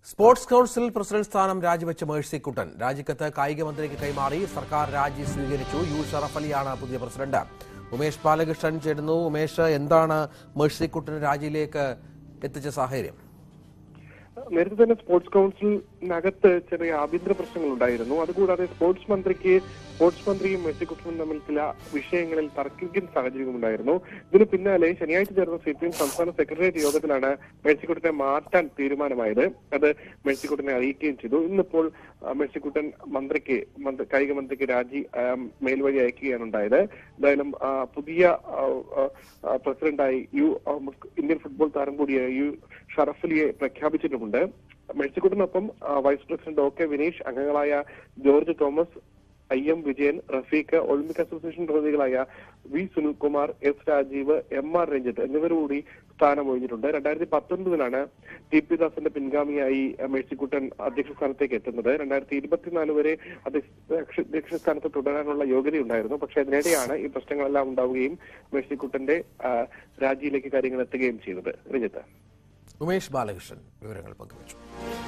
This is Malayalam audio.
സ്പോർട്സ് കൌൺസിൽ പ്രസിഡന്റ് സ്ഥാനം രാജിവെച്ച മേഴ്സിക്കുട്ടൻ രാജിക്കത്ത് കായിക മന്ത്രിക്ക് കൈമാറി സർക്കാർ രാജി സ്വീകരിച്ചു യു ഷറഫ് അലിയാണ് പുതിയ പ്രസിഡന്റ് ഉമേഷ് ബാലകൃഷ്ണൻ ചേരുന്നു ഉമേഷ് എന്താണ് മേഴ്സിക്കുട്ടൻ രാജിയിലേക്ക് എത്തിച്ച സാഹചര്യം നേരത്തെ തന്നെ സ്പോർട്സ് കൗൺസിലിനകത്ത് ചെറിയ ആഭ്യന്തര പ്രശ്നങ്ങൾ ഉണ്ടായിരുന്നു അതുകൂടാതെ സ്പോർട്സ് മന്ത്രിക്ക് സ്പോർട്സ് മന്ത്രിയും മെസ്സിക്കുട്ടനും തമ്മിൽ ചില വിഷയങ്ങളിൽ തർക്കിക്കുന്ന സാഹചര്യം ഉണ്ടായിരുന്നു ഇതിന് പിന്നാലെ ശനിയാഴ്ച ചേർന്ന സി പി എം സംസ്ഥാന സെക്രട്ടേറിയറ്റ് യോഗത്തിലാണ് മെഴ്സിക്കുട്ടനെ മാറ്റാൻ തീരുമാനമായത് അത് മെഴ്സിക്കുട്ടനെ അറിയിക്കുകയും ചെയ്തു ഇന്നിപ്പോൾ ആ, മെഴ്സിക്കുട്ടൻ മന്ത്രിക്ക് മന്ത്രി- കായിക മന്ത്രിക്ക് രാജി ആ, മേൽവഴി അയക്കുകയാണ് ഉണ്ടായത് എന്തായാലും ആ, പുതിയ ആ, ആ, ആ, പ്രസിഡന്റായി യു ആ, മുസ്- ഇന്ത്യൻ ഫുട്ബോൾ താരം കൂടിയായ യു ഷറഫലിയെ പ്രഖ്യാപിച്ചിട്ടുമുണ്ട് മെഴ്സിക്കുട്ടിനൊപ്പം ആ, vice president O K Vineesh അംഗങ്ങളായ George Thomas I M Vijayan Rafeeq Olympic association പ്രതിനിധികളായ V Sunilkumar S Rajeev M R Ranjith എന്നിവരുകൂടി സ്ഥാനം ഒഴിഞ്ഞിട്ടുണ്ട് രണ്ടായിരത്തി പത്തൊൻപതിലാണ് ടി പി ദാസിന്റെ പിൻഗാമിയായി മേഴ്സിക്കുട്ടൻ അധ്യക്ഷ സ്ഥാനത്തേക്ക് എത്തുന്നത് രണ്ടായിരത്തി ഇരുപത്തിനാല് വരെ അധ്യക്ഷ അധ്യക്ഷ സ്ഥാനത്ത് തുടരാനുള്ള യോഗ്യതയുണ്ടായിരുന്നു പക്ഷെ അതിനിടെയാണ് ഈ പ്രശ്നങ്ങളെല്ലാം ഉണ്ടാവുകയും മേഴ്സിക്കുട്ടന്റെ ആ, രാജിയിലേക്ക് കാര്യങ്ങൾ എത്തുകയും ചെയ്തത് രഞ്ജിത്ത് ഉമേഷ് ബാലകൃഷ്ണൻ വിവരങ്ങൾ പങ്കുവച്ചു